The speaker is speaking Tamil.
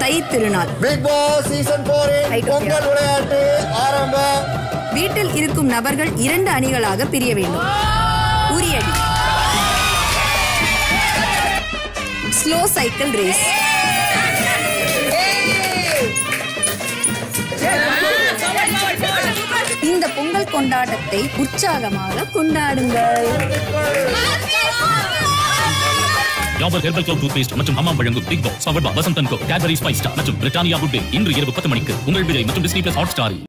தை திருநாள் பிக் பாஸ் சீசன் போரின் Right, okay. பொங்கல் விளையாட்டு ஆரம்பம் வீட்டில் இருக்கும் நபர்கள் இரண்டு அணிகளாக பிரிய வேண்டும் உரியடி ஸ்லோ சைக்கிள் ரேஸ் இந்த பொங்கல் கொண்டாட்டத்தை உற்சாகமாக கொண்டாடுங்கள் Dabur herbal clove tooth paste மற்றும் அம்மா வழங்கும் Bigg Boss powered Vasanth and co Cadbury spice star மற்றும் பிரிட்டானியா குட் டே இன்று இரவு பத்து மணிக்கு உங்கள் விஜய் மற்றும் டிஸ்னி பிளஸ் ஹாட் ஸ்டாரில்